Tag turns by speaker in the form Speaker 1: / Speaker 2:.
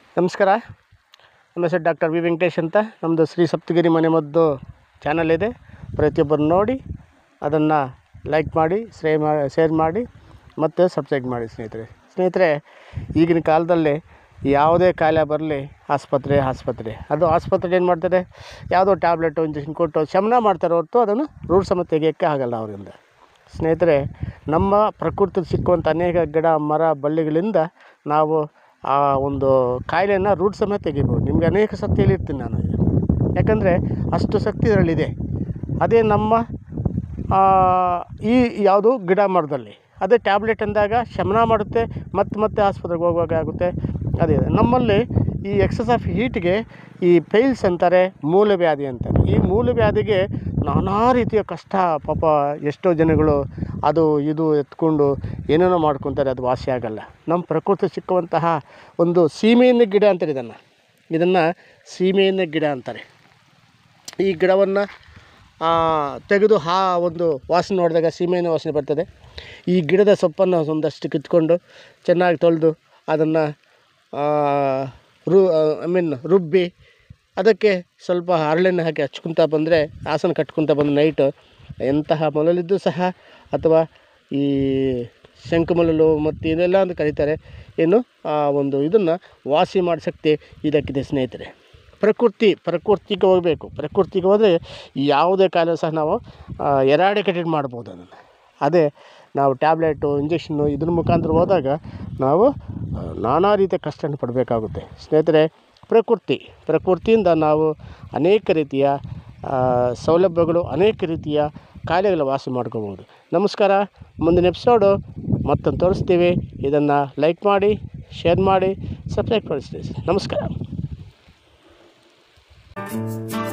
Speaker 1: ನಮಸ್ಕಾರ ನಮ್ಮ ಹೆಸರು ಡಾಕ್ಟರ್ ವಿ ವೆಂಕಟೇಶ್ ಅಂತ ನಮ್ಮದು ಶ್ರೀ ಸಪ್ತಗಿರಿ ಮನೆಮದ್ದು ಚಾನಲ್ ಇದೆ ಪ್ರತಿಯೊಬ್ಬರು ನೋಡಿ ಅದನ್ನು ಲೈಕ್ ಮಾಡಿ ಶೇ ಮಾ ಶೇರ್ ಮಾಡಿ ಮತ್ತು ಸಬ್ಸ್ಕ್ರೈಬ್ ಮಾಡಿ ಸ್ನೇಹಿತರೆ ಸ್ನೇಹಿತರೆ ಈಗಿನ ಕಾಲದಲ್ಲಿ ಯಾವುದೇ ಕಾಯಿಲೆ ಬರಲಿ ಆಸ್ಪತ್ರೆ ಆಸ್ಪತ್ರೆ ಅದು ಆಸ್ಪತ್ರೆ ಏನು ಮಾಡ್ತಾರೆ ಯಾವುದೋ ಟ್ಯಾಬ್ಲೆಟು ಇಂಜೆಕ್ಷನ್ ಕೊಟ್ಟು ಶಮನ ಮಾಡ್ತಾರೆ ಹೊರತು ಅದನ್ನು ರೂಟ್ ಸಮೇತ ತೆಗಿಯೋಕ್ಕೆ ಆಗಲ್ಲ ಅವರಿಂದ ಸ್ನೇಹಿತರೆ ನಮ್ಮ ಪ್ರಕೃತಿಗೆ ಸಿಕ್ಕುವಂಥ ಅನೇಕ ಗಿಡ ಮರ ಬಳ್ಳಿಗಳಿಂದ ನಾವು ಆ ಒಂದು ಕಾಯಿಲೆಯನ್ನು ರೂಟ್ ಸಮೇತ ತೆಗಿಬೋದು ನಿಮಗೆ ಅನೇಕ ಸತಿ ಹೇಳಿರ್ತೀನಿ ನಾನು ಯಾಕಂದರೆ ಅಷ್ಟು ಶಕ್ತಿ ಇದರಲ್ಲಿದೆ ಅದೇ ನಮ್ಮ ಆ, ಈ ಯಾವುದು ಗಿಡ ಮರದಲ್ಲಿ ಅದೇ ಟ್ಯಾಬ್ಲೆಟ್ ಅಂದಾಗ ಶಮನ ಮಾಡುತ್ತೆ ಮತ್ತೆ ಮತ್ತೆ ಆಸ್ಪತ್ರೆಗೆ ಹೋಗುವಾಗ ಆಗುತ್ತೆ ಅದೇ ನಮ್ಮಲ್ಲಿ ಈ ಎಕ್ಸಸ್ ಆಫ್ ಹೀಟ್ಗೆ ಈ ಪೈಲ್ಸ್ ಅಂತಾರೆ ಮೂಲವ್ಯಾಧಿ ಅಂತಾರೆ ಈ ಮೂಲವ್ಯಾಧಿಗೆ ನಾನಾ ರೀತಿಯ ಕಷ್ಟ ಪಾಪ ಎಷ್ಟೋ ಜನಗಳು ಅದು ಇದು ಎತ್ಕೊಂಡು ಏನೇನೋ ಮಾಡ್ಕೊತಾರೆ ಅದು ವಾಸಿ ಆಗಲ್ಲ ನಮ್ಮ ಪ್ರಕೃತಿ ಸಿಕ್ಕುವಂತಹ ಒಂದು ಸೀಮೆಎಣ್ಣೆ ಗಿಡ ಅಂತಾರೆ ಇದನ್ನು ಇದನ್ನು ಸೀಮೆಎಣ್ಣೆ ಗಿಡ ಅಂತಾರೆ ಈ ಗಿಡವನ್ನು ತೆಗೆದು ಆ ಒಂದು ವಾಸನೆ ನೋಡಿದಾಗ ಸೀಮೆಎಣ್ಣೆ ವಾಸನೆ ಬರ್ತದೆ ಈ ಗಿಡದ ಸೊಪ್ಪನ್ನು ಒಂದಷ್ಟು ಕಿತ್ಕೊಂಡು ಚೆನ್ನಾಗಿ ತೊಳೆದು ಅದನ್ನು ರು ಐ ಮೀನ್ ರುಬ್ಬಿ ಅದಕ್ಕೆ ಸ್ವಲ್ಪ ಹರಳೆಣ್ಣೆ ಹಾಕಿ ಹಚ್ಕೊತಾ ಬಂದರೆ ಆಸನ ಕಟ್ಕೊತಾ ಬಂದು ನೈಟು ಎಂತಹ ಮೊಲಲಿದ್ದು ಸಹ ಅಥವಾ ಈ ಶಂಕುಮೊಲಲು ಮತ್ತು ಇದೆಲ್ಲ ಅಂತ ಕರೀತಾರೆ ಏನು ಆ ಒಂದು ಇದನ್ನು ವಾಸಿ ಮಾಡೋ ಶಕ್ತಿ ಇದಕ್ಕಿದೆ ಸ್ನೇಹಿತರೆ ಪ್ರಕೃತಿ ಪ್ರಕೃತಿಗೆ ಹೋಗಬೇಕು ಪ್ರಕೃತಿಗೆ ಹೋದರೆ ಯಾವುದೇ ಕಾಯಿಲೆ ಸಹ ನಾವು ಎರಾಡಿಕೇಟೆಡ್ ಮಾಡ್ಬೋದು ಅದನ್ನು ಅದೇ ನಾವು ಟ್ಯಾಬ್ಲೆಟು ಇಂಜೆಕ್ಷನ್ನು ಇದ್ರ ಮುಖಾಂತರ ಹೋದಾಗ ನಾವು ಆ, ನಾನಾ ರೀತಿಯ ಕಷ್ಟನ ಪಡಬೇಕಾಗುತ್ತೆ ಸ್ನೇಹಿತರೆ ಪ್ರಕೃತಿ ಪ್ರಕೃತಿಯಿಂದ ನಾವು ಅನೇಕ ರೀತಿಯ ಆ, ಸೌಲಭ್ಯಗಳು ಅನೇಕ ರೀತಿಯ ಕಾಯಿಲೆಗಳ ವಾಸಿ ಮಾಡ್ಕೋಬೋದು ನಮಸ್ಕಾರ ಮುಂದಿನ ಎಪಿಸೋಡು ಮತ್ತೊಂದು ತೋರಿಸ್ತೀವಿ ಇದನ್ನು ಲೈಕ್ ಮಾಡಿ ಶೇರ್ ಮಾಡಿ ಸಬ್ಸ್ಕ್ರೈಬ್ ಮಾಡಿಸ್ತೀವಿ ನಮಸ್ಕಾರ